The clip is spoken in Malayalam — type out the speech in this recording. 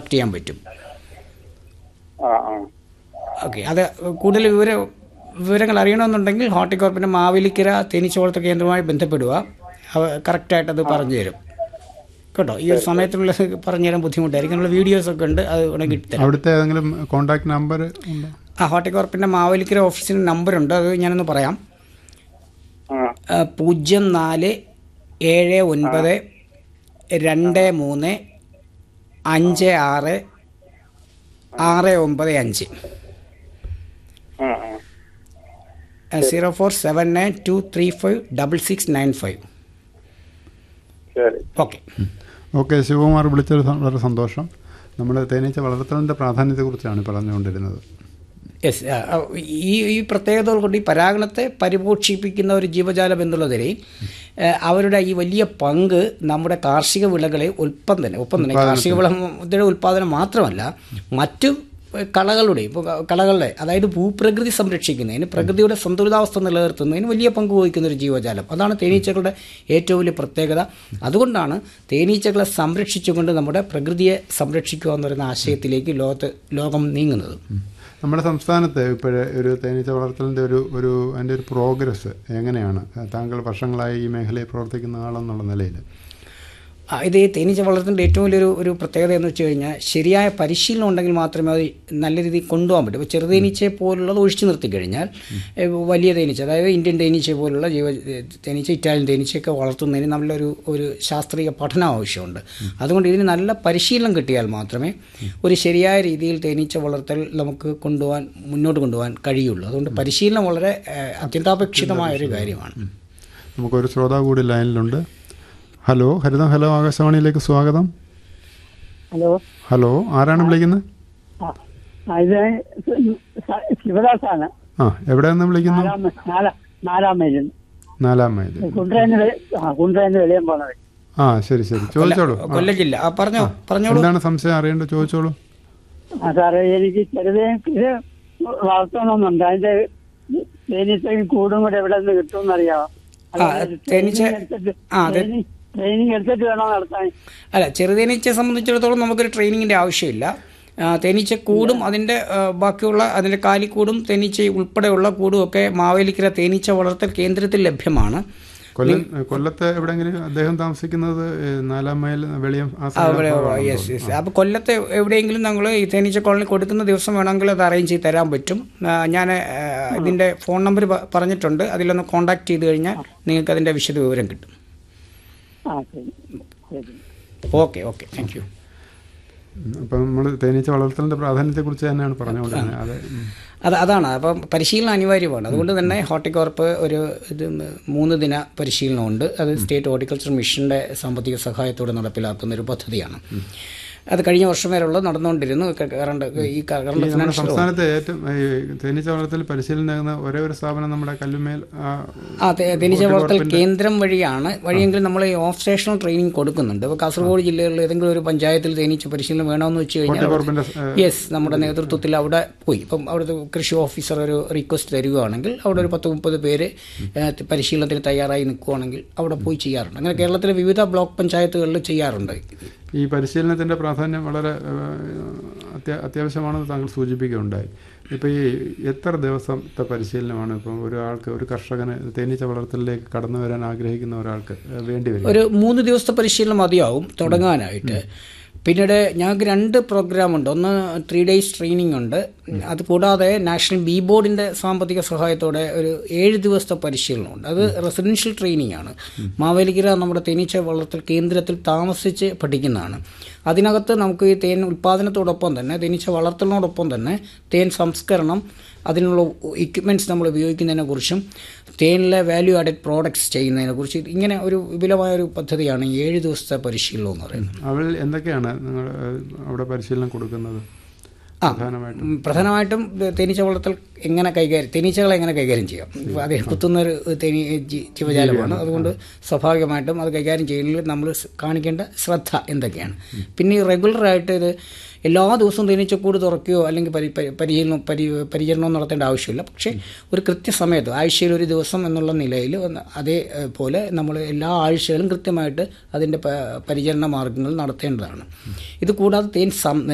കോണ്ടാക്ട് ചെയ്യാൻ പറ്റും ആ ആ ഓക്കെ അത് കൂടുതൽ വിവര വിവരങ്ങൾ അറിയണമെന്നുണ്ടെങ്കിൽ ഹോർട്ടിക്കോർപ്പിൻ്റെ മാവേലിക്കര തേനീച്ചവളർത്ത കേന്ദ്രവുമായി ബന്ധപ്പെടുക അവ കറക്റ്റായിട്ട് അത് പറഞ്ഞു തരും കേട്ടോ ഈ ഒരു സമയത്തുള്ള പറഞ്ഞു തരാൻ ബുദ്ധിമുട്ടായിരിക്കും നമ്മൾ വീഡിയോസ് ഒക്കെ ഉണ്ട് അത് ഉടനെ കിട്ടിത്തരാം അവിടുത്തെ ഏതെങ്കിലും കോണ്ടാക്ട് നമ്പർ ഉണ്ടോ ആ ഹോർട്ടിക്കോർപ്പിൻ്റെ മാവേലിക്കര ഓഫീസിന് നമ്പറുണ്ട് അത് ഞാനൊന്ന് പറയാം ആ ആ, പൂജ്യം നാല് ഏഴ് ഒൻപത് രണ്ട് മൂന്ന് അഞ്ച് ആറ് ആറ് ഒമ്പത് അഞ്ച് ആ ആ zero four seven nine two three five double six nine five ശരി ഓക്കെ ഓക്കെ ശിവകുമാർ വിളിച്ചത് സ- വളരെ സന്തോഷം നമ്മൾ തേനീച്ച വളർത്തലിൻ്റെ പ്രാധാന്യത്തെക്കുറിച്ചാണ് പറഞ്ഞുകൊണ്ടിരുന്നത് യെസ് ഈ ഈ പ്രത്യേകതകൾ കൊണ്ട് ഈ പരാഗണത്തെ പരിപോഷിപ്പിക്കുന്ന ഒരു ജീവജാലം എന്നുള്ള നിലയിൽ ആ, അവരുടെ ഈ വലിയ പങ്ക് നമ്മുടെ കാർഷിക വിളകളെ ഒപ്പം തന്നെ ഒപ്പം തന്നെ കാർഷിക വിളയുടെ ഉൽപ്പാദനം മാത്രമല്ല മറ്റു കളകളുടെ ഇപ്പോൾ കളകളുടെ അതായത് ഭൂപ്രകൃതി സംരക്ഷിക്കുന്നതിന് പ്രകൃതിയുടെ സന്തുലിതാവസ്ഥ നിലനിർത്തുന്നതിന് വലിയ പങ്ക് വഹിക്കുന്ന ഒരു ജീവജാലം അതാണ് തേനീച്ചകളുടെ ഏറ്റവും വലിയ പ്രത്യേകത അതുകൊണ്ടാണ് തേനീച്ചകളെ സംരക്ഷിച്ചുകൊണ്ട് നമ്മുടെ പ്രകൃതിയെ സംരക്ഷിക്കുക എന്ന് പറയുന്ന ആശയത്തിലേക്ക് ലോകത്ത് ലോകം നീങ്ങുന്നത് നമ്മുടെ സംസ്ഥാനത്ത് ഇപ്പോഴേ ഒരു തേനീച്ച വളർത്തലിൻ്റെ ഒരു ഒരു അതിൻ്റെ ഒരു പ്രോഗ്രസ് എങ്ങനെയാണ് താങ്കൾ വർഷങ്ങളായി ഈ മേഖലയിൽ പ്രവർത്തിക്കുന്ന ആളെന്നുള്ള നിലയിൽ ആ, ഇത് ഈ തേനീച്ച വളർത്തുന്നതിൻ്റെ ഏറ്റവും വലിയൊരു ഒരു പ്രത്യേകത എന്ന് വെച്ച് കഴിഞ്ഞാൽ ശരിയായ പരിശീലനം ഉണ്ടെങ്കിൽ മാത്രമേ അത് നല്ല രീതിയിൽ കൊണ്ടുപോകാൻ പറ്റൂ ഇപ്പോൾ ചെറുതേനീച്ചയെ പോലുള്ളത് ഒഴിച്ചു നിർത്തി കഴിഞ്ഞാൽ ഏ, വലിയ തേനീച്ച അതായത് ഇന്ത്യൻ തേനീച്ച പോലുള്ള ജീവ തേനീച്ച ഇറ്റാലിയൻ തേനീച്ചയൊക്കെ വളർത്തുന്നതിന് നല്ലൊരു ഒരു ശാസ്ത്രീയ പഠനം ആവശ്യമുണ്ട് അതുകൊണ്ട് ഇതിന് നല്ല പരിശീലനം കിട്ടിയാൽ മാത്രമേ ഒരു ശരിയായ രീതിയിൽ തേനീച്ച വളർത്തൽ നമുക്ക് കൊണ്ടുപോകാൻ മുന്നോട്ട് കൊണ്ടുപോകാൻ കഴിയുള്ളൂ അതുകൊണ്ട് പരിശീലനം വളരെ ഏ, അത്യന്താപേക്ഷിതമായ ഒരു കാര്യമാണ് നമുക്കൊരു ശ്രോതാവ് കൂടി ലൈനിലുണ്ട് ഹലോ ഹരിതം ഹലോ ആകാശവാണിയിലേക്ക് സ്വാഗതം ഹലോ ഹലോ ആരാണ് വിളിക്കുന്നത് ആ ആ, ഇത് സ- ശിവദാസാണ് ആ എവിടെ നിന്ന് വിളിക്കുന്നു നാലാം മൈ- നാലാ- നാലാം മൈലിൽ നാലാം മൈൽ കുണ്ട്രേന്ന് വെ- ആ കുണ്ട്രേന്ന് വെളിയം പോണത് ആ ശരി ശരി ചോദിച്ചോളൂ ആ, കൊല്ലം ജില്ല ആ പറഞ്ഞോ പറഞ്ഞോളൂ എന്താണ് സംശയം അറിയേണ്ടത് ചോദിച്ചോളൂ ആ സാറേ എനിക്ക് ചെറുതേ ഇത് വളർത്തണമെന്നുണ്ട് അതിന്റെ തേനീച്ചയും കൂടും കൂടെ എവിടെ നിന്ന് കിട്ടുമെന്നറിയാമോ ആ, തേനീച്ച- ആ, അതെ. ട്രെയിനിങ് എടുത്തിട്ട് വേണം നടത്താൻ അല്ല ചെറുതേനീച്ചയെ സംബന്ധിച്ചിടത്തോളം നമുക്കൊരു ട്രെയിനിങ്ങിൻ്റെ ആവശ്യമില്ല ആ, തേനീച്ച കൂടും അതിൻ്റെ ആ, ബാക്കിയുള്ള അതിൻ്റെ കാലിക്കൂടും തേനീച്ച ഉൾപ്പെടെയുള്ള കൂടും ഒക്കെ മാവേലിക്കര തേനീച്ച വളർത്തൽ കേന്ദ്രത്തിൽ ലഭ്യമാണ് കൊല്ലം കൊല്ലത്ത് എവിടെയെങ്കിലും അദ്ദേഹം താമസിക്കുന്നത് ഏ, നാലാം മൈൽ വെളിയം ആ side അവിടെ ഭാഗമാണെന്ന് യെസ് തോന്നുന്നു. യെസ് അപ്പോൾ കൊല്ലത്തെ എവിടെയെങ്കിലും നമ്മൾ ഈ തേനീച്ച കോളനി കൊടുക്കുന്ന ദിവസം വേണമെങ്കിൽ അത് അറേഞ്ച് ചെയ്ത് തരാൻ പറ്റും ഞാൻ ഇതിൻ്റെ ഫോൺ നമ്പർ പറഞ്ഞിട്ടുണ്ട് അതിലൊന്ന് കോൺടാക്ട് ചെയ്ത് കഴിഞ്ഞാൽ നിങ്ങൾക്ക് അതിൻ്റെ വിശദ വിവരം കിട്ടും ആ ശരി ശരി ഓക്കെ ഓക്കെ താങ്ക് യു അപ്പം നമ്മൾ തേനീച്ച വളർത്തലിന്റെ പ്രാധാന്യത്തെക്കുറിച്ച് തന്നെയാണ് പറഞ്ഞുകൊണ്ടിരുന്നത് അതെ ഉം. അത് അതാണ് അപ്പം പരിശീലനം അനിവാര്യമാണ് അതുകൊണ്ട് തന്നെ ഹോർട്ടിക്കോർപ്പ് ഒരു ഇത് മൂന്ന് ദിന പരിശീലനമുണ്ട് അത് സ്റ്റേറ്റ് ഹോർട്ടിക്കൾച്ചർ മിഷന്റെ സാമ്പത്തിക സഹായത്തോടെ നടപ്പിലാക്കുന്ന ഒരു പദ്ധതിയാണ് അത് കഴിഞ്ഞ വർഷം വരെയുള്ള നടന്നുകൊണ്ടിരുന്നു ക- കറണ്ട് ഈ കറണ്ട് ഈ നമ്മുടെ ഫിനാൻഷ്യൽ സംസ്ഥാനത്തെ ഏറ്റവും ഈ തേനീച്ച വളർത്തൽ പരിശീലനം നൽകുന്ന ഒരേ ഒരു സ്ഥാപനം നമ്മുടെ കല്ലുമേൽ ആ, ആ തേ- തേനീച്ച വളർത്തൽ കേന്ദ്രം വഴിയാണ് വഴിയെങ്കിൽ നമ്മൾ ഈ ഓഫ് സ്റ്റേഷണൽ ട്രെയിനിങ് കൊടുക്കുന്നുണ്ട് ഇപ്പോൾ കാസർഗോഡ് ജില്ലയിൽ ഏതെങ്കിലും ഒരു പഞ്ചായത്തിൽ തേനീച്ച പരിശീലനം വേണമെന്ന് വെച്ച് കഴിഞ്ഞാൽ ഹോർട്ടികോർപ്പിന്റെ ഏ, യെസ് നമ്മുടെ നേതൃത്വത്തിൽ അവിടെ പോയി ഇപ്പം അവിടുത്തെ കൃഷി ഓഫീസർ ഒരു റിക്വസ്റ്റ് തരികയാണെങ്കിൽ അവിടെ ഒരു പത്ത് മുപ്പത് പേര് ഏഹ്, പരിശീലനത്തിന് തയ്യാറായി നിൽക്കുകയാണെങ്കിൽ അവിടെ പോയി ചെയ്യാറുണ്ട് അങ്ങനെ കേരളത്തിലെ വിവിധ ബ്ലോക്ക് പഞ്ചായത്തുകളിൽ ചെയ്യാറുണ്ട് ഈ പരിശീലനത്തിന്റെ പ്രാധാന്യം വളരെ ഏ, അത്യാ- അത്യാവശ്യമാണെന്ന് താങ്കൾ സൂചിപ്പിക്കുകയുണ്ടായി ഇപ്പം ഈ എത്ര ദിവസത്തെ പരിശീലനമാണ് ഇപ്പം ഒരാൾക്ക് ഒരു കർഷകന് തേനീച്ച വളർത്തലിലേക്ക് കടന്നു വരാൻ ആഗ്രഹിക്കുന്ന ഒരാൾക്ക് ഏ, വേണ്ടി വരും ഒരു മൂന്ന് ദിവസത്തെ പരിശീലനം മതിയാവും തുടങ്ങാനായിട്ട് പിന്നീട് ഞങ്ങൾക്ക് രണ്ട് പ്രോഗ്രാം ഉണ്ട് ഒന്ന് ത്രീ ഡേയ്സ് ട്രെയിനിങ് ഉണ്ട് അത് കൂടാതെ നാഷണൽ ബി ബോർഡിന്റെ സാമ്പത്തിക സഹായത്തോടെ ഒരു ഏഴ് ദിവസത്തെ പരിശീലനമുണ്ട് അത് റെസിഡൻഷ്യൽ ട്രെയിനിങ് ആണ് മാവേലിക്കര നമ്മുടെ തേനീച്ച വളർത്തൽ കേന്ദ്രത്തിൽ താമസിച്ച് പഠിക്കുന്നതാണ് അതിനകത്ത് നമുക്ക് ഈ തേൻ ഉൽപ്പാദനത്തോടൊപ്പം തന്നെ തേനീച്ച വളർത്തലിനോടൊപ്പം തന്നെ തേൻ സംസ്കരണം അതിനുള്ള എക്യുപ്മെൻറ്റ്സ് നമ്മൾ ഉപയോഗിക്കുന്നതിനെക്കുറിച്ചും തേനിലെ വാല്യൂ ആഡഡ് പ്രോഡക്ട്സ് ചെയ്യുന്നതിനെക്കുറിച്ച് ഇങ്ങനെ ഒരു വിപുലമായ ഒരു പദ്ധതിയാണ് ഈ ഏഴ് ദിവസത്തെ പരിശീലനം എന്ന് പറയുന്നത് അവൾ എന്തൊക്കെയാണ് നിങ്ങൾ ഏ, അവിടെ പരിശീലനം കൊടുക്കുന്നത് ആ പ്രധാനമായിട്ടും ഉം, പ്രധാനമായിട്ടും ഇത് തേനീച്ച വളർത്തൽ എങ്ങനെ കൈകാര്യം തേനീച്ചകളെ എങ്ങനെ കൈകാര്യം ചെയ്യാം ഇപ്പൊ അത് കുത്തുന്ന ഒരു തേനീ ജി- ജീവജാലമാണ് അതുകൊണ്ട് സ്വാഭാവികമായിട്ടും അത് കൈകാര്യം ചെയ്യുന്നതിൽ നമ്മൾ സ് കാണിക്കേണ്ട ശ്രദ്ധ എന്തൊക്കെയാണ് പിന്നെ ഈ റെഗുലറായിട്ട് ഇത് എല്ലാ ദിവസവും തേനീച്ചക്കൂട് തുറക്കുകയോ അല്ലെങ്കിൽ പരി പരി- പരിചരണം പരി പരിചരണം നടത്തേണ്ട ആവശ്യമില്ല പക്ഷേ ഒരു കൃത്യസമയത്ത് ആഴ്ചയിൽ ഒരു ദിവസം എന്നുള്ള നിലയിൽ ഒന്ന് അതേപോലെ നമ്മൾ എല്ലാ ആഴ്ചകളും കൃത്യമായിട്ട് അതിൻ്റെ പ- പരിചരണ മാർഗങ്ങൾ നടത്തേണ്ടതാണ് ഇത് കൂടാതെ തേൻ സം